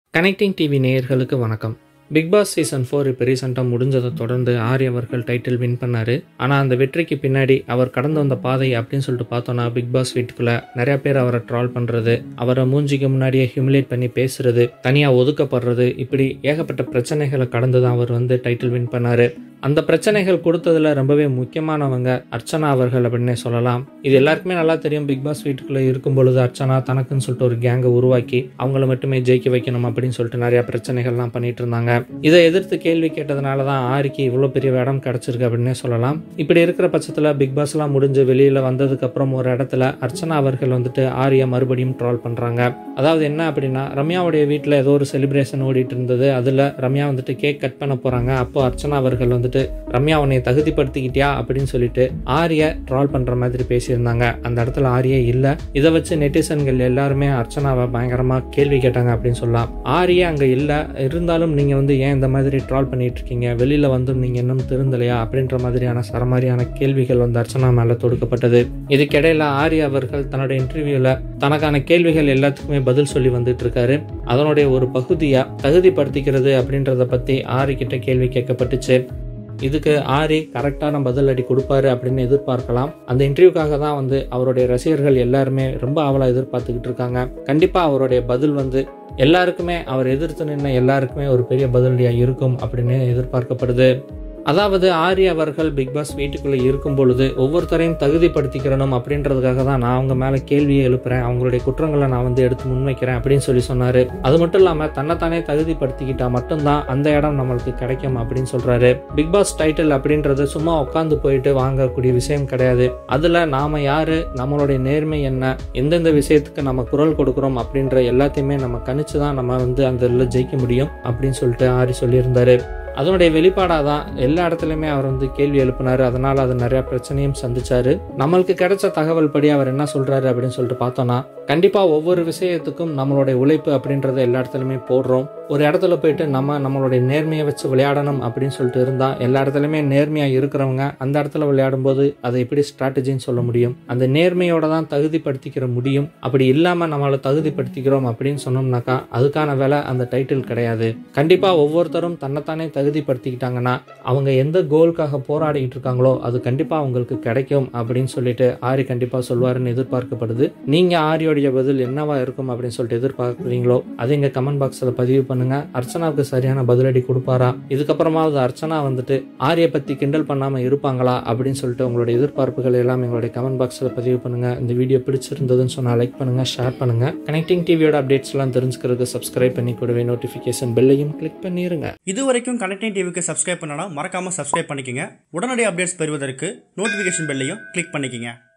connecting TV நேயர்களுக்கு வணக்கம் big Boss season four இப்போ ரீசெண்டாக முடிஞ்சதை தொடர்ந்து ஆரி அவர்கள் டைட்டில் வின் பண்ணார் ஆனால் அந்த வெற்றிக்கு பின்னாடி அவர் கடந்து வந்த பாதை அப்படின்னு சொல்லிட்டு பார்த்தோன்னா பிக் பாஸ் வீட்டுக்குள்ளே நிறைய பேர் அவரை ட்ரால் பண்ணுறது அவரை மூஞ்சிக்கு முன்னாடியே ஹியூமிலேட் பண்ணி பேசுறது தனியாக ஒதுக்கப்படுறது இப்படி ஏகப்பட்ட பிரச்சனைகளை கடந்து தான் அவர் வந்து டைட்டில் வின் பண்ணார் அந்த பிரச்சனைகள் கொடுத்ததுல ரொம்பவே முக்கியமானவங்க அர்ச்சனா அவர்கள் அப்படின்னே சொல்லலாம் இது எல்லாருக்குமே நல்லா தெரியும் பிக் பாஸ் வீட்டுக்குள்ள இருக்கும் பொழுது அர்ச்சனா தனக்குன்னு சொல்லிட்டு ஒரு கேங்கை உருவாக்கி அவங்கள மட்டுமே ஜெயிக்க வைக்கணும் அப்படின்னு சொல்லிட்டு நிறைய பிரச்சனைகள்லாம் பண்ணிட்டு இருந்தாங்க இதை எதிர்த்து கேள்வி கேட்டதுனால தான் ஆரிக்கு இவ்வளோ பெரிய இடம் கிடைச்சிருக்கு அப்படின்னே சொல்லலாம் இப்படி இருக்கிற பட்சத்தில் பிக் பாஸ்லாம் முடிஞ்சு வெளியில் வந்ததுக்கு அப்புறம் ஒரு இடத்துல அர்ச்சனா அவர்கள் வந்துட்டு ஆரியை மறுபடியும் ட்ரால் பண்ணுறாங்க அதாவது என்ன அப்படின்னா ரம்யாவுடைய வீட்டில் ஏதோ ஒரு செலிப்ரேஷன் ஓடிட்டு இருந்தது அதில் ரம்யா வந்துட்டு கேக் கட் பண்ண போகிறாங்க அப்போ அர்ச்சனா அவர்கள் வந்துட்டு ரம்யா உன்னை தகுதிப்படுத்திக்கிட்டியா அப்படின்னு சொல்லிட்டு ஆரிய ட்ரால் பண்ணுற மாதிரி பேசியிருந்தாங்க அந்த இடத்துல ஆரியே இல்லை இதை வச்சு நெட்டிசன்கள் எல்லாருமே அர்ச்சனாவை பயங்கரமாக கேள்வி கேட்டாங்க அப்படின்னு சொல்லலாம் ஆரியே அங்கே இல்லை இருந்தாலும் நீங்கள் வந்து ஏன் இந்த மாதிரி ட்ரால் பண்ணிட்டு இருக்கீங்க வெளியில் வந்தும் நீங்கள் இன்னும் திருந்தலையா அப்படின்ற மாதிரியான சரமாரியான கேள்விகள் வந்து அர்ச்சனா மேலே தொடுக்கப்பட்டது இதுக்கிடையில் ஆரி அவர்கள் தன்னோட இன்டர்வியூவில் தனக்கான கேள்விகள் எல்லாத்துக்குமே பதில் சொல்லி வந்துட்டு இருக்காரு அதனுடைய ஒரு பகுதியாக தகுதிப்படுத்திக்கிறது அப்படின்றத பற்றி ஆரி கிட்ட கேள்வி கேட்கப்பட்டுச்சு இதுக்கு ஆரி கரெக்டான பதில் அடி கொடுப்பாரு அப்படின்னு எதிர்பார்க்கலாம் அந்த இன்டர்வியூக்காக தான் வந்து அவருடைய ரசிகர்கள் எல்லாருமே ரொம்ப ஆவலாக எதிர்பார்த்துக்கிட்டு இருக்காங்க கண்டிப்பாக அவருடைய பதில் வந்து எல்லாருக்குமே அவர் எதிர்த்து நின்ன எல்லாருக்குமே ஒரு பெரிய பதிலடியாக இருக்கும் அப்படின்னு எதிர்பார்க்கப்படுது அதாவது ஆரி அவர்கள் பிக் பாஸ் வீட்டுக்குள்ளே இருக்கும் பொழுது ஒவ்வொருத்தரையும் தகுதிப்படுத்திக்கிறணும் அப்படின்றதுக்காக தான் நான் அவங்க மேலே கேள்வியை எழுப்புறேன் அவங்களுடைய குற்றங்களை நான் வந்து எடுத்து முன்வைக்கிறேன் அப்படின்னு சொல்லி சொன்னார் அது மட்டும் இல்லாமல் தன்னைத்தானே தகுதிப்படுத்திக்கிட்டா மட்டும்தான் அந்த இடம் நம்மளுக்கு கிடைக்கும் அப்படின்னு சொல்கிறாரு பிக் பாஸ் டைட்டில் அப்படின்றது சும்மா உட்காந்து போயிட்டு வாங்கக்கூடிய விஷயம் கிடையாது அதில் நாம் யார் நம்மளுடைய நேர்மை என்ன எந்தெந்த விஷயத்துக்கு நம்ம குரல் கொடுக்குறோம் அப்படின்ற எல்லாத்தையுமே நம்ம கணிச்சு தான் நம்ம வந்து அந்த இதில் ஜெயிக்க முடியும் அப்படின்னு சொல்லிட்டு ஆரி சொல்லியிருந்தாரு அதனுடைய வெளிப்பாடாக தான் எல்லா இடத்துலையுமே அவர் வந்து கேள்வி எழுப்பினார் அதனால் அது நிறையா பிரச்சனையும் சந்திச்சாரு நம்மளுக்கு கிடைச்ச தகவல் படி அவர் என்ன சொல்கிறாரு அப்படின்னு சொல்லிட்டு பார்த்தோன்னா கண்டிப்பாக ஒவ்வொரு விஷயத்துக்கும் நம்மளுடைய உழைப்பு அப்படின்றத எல்லா இடத்துலையுமே போடுறோம் ஒரு இடத்துல போயிட்டு நம்ம நம்மளுடைய நேர்மையை வச்சு விளையாடணும் அப்படின்னு சொல்லிட்டு இருந்தால் எல்லா இடத்துலையுமே நேர்மையாக இருக்கிறவங்க அந்த இடத்துல விளையாடும் போது அதை எப்படி ஸ்ட்ராட்டஜின்னு சொல்ல முடியும் அந்த நேர்மையோட தான் தகுதிப்படுத்திக்கிற முடியும் அப்படி இல்லாமல் நம்மளை தகுதிப்படுத்திக்கிறோம் அப்படின்னு சொன்னோம்னாக்கா அதுக்கான வேலை அந்த டைட்டில் கிடையாது கண்டிப்பாக ஒவ்வொருத்தரும் தன்னைத்தானே தகுதிப்படுத்திக்கிட்டாங்கன்னா அவங்க எந்த கோலுக்காக போராடிக்கிட்டு இருக்காங்களோ அது கண்டிப்பாக அவங்களுக்கு கிடைக்கும் அப்படின்னு சொல்லிட்டு ஆரி கண்டிப்பாக சொல்வாருன்னு எதிர்பார்க்கப்படுது நீங்கள் ஆரியோடைய பதில் என்னவா இருக்கும் அப்படின்னு சொல்லிட்டு எதிர்பார்க்குறீங்களோ அதை எங்கள் கமெண்ட் பாக்ஸில் பதிவு பண்ணுங்க அர்ச்சனாவுக்கு சரியான பதிலடி கொடுப்பாரா இதுக்கப்புறமாவது அர்ச்சனா வந்துட்டு ஆரியை பற்றி கிண்டல் பண்ணாமல் இருப்பாங்களா அப்படின்னு சொல்லிட்டு உங்களுடைய எதிர்பார்ப்புகள் எல்லாம் எங்களுடைய கமெண்ட் பாக்ஸில் பதிவு பண்ணுங்க இந்த வீடியோ பிடிச்சிருந்ததுன்னு சொன்னால் லைக் பண்ணுங்க ஷேர் பண்ணுங்க கனெக்டிங் டிவியோட அப்டேட்ஸ் எல்லாம் தெரிஞ்சுக்கிறதுக்கு சப்ஸ்கிரைப் பண்ணி கூடவே நோட்டிஃபிகேஷன் பெல்லையும் கிளிக் பண்ணிருங்க இது வரைக்கும் கனெக்டிங் டிவிக்கு சப்ஸ்கிரைப் பண்ணனா மறக்காம சப்ஸ்கிரைப் பண்ணிக்கங்க உடனடி அப்டேட்ஸ் பெறுவதற்கு நோட்டிஃபிகேஷன் பெல்லையும் கிளிக் பண்ணிக்கங்க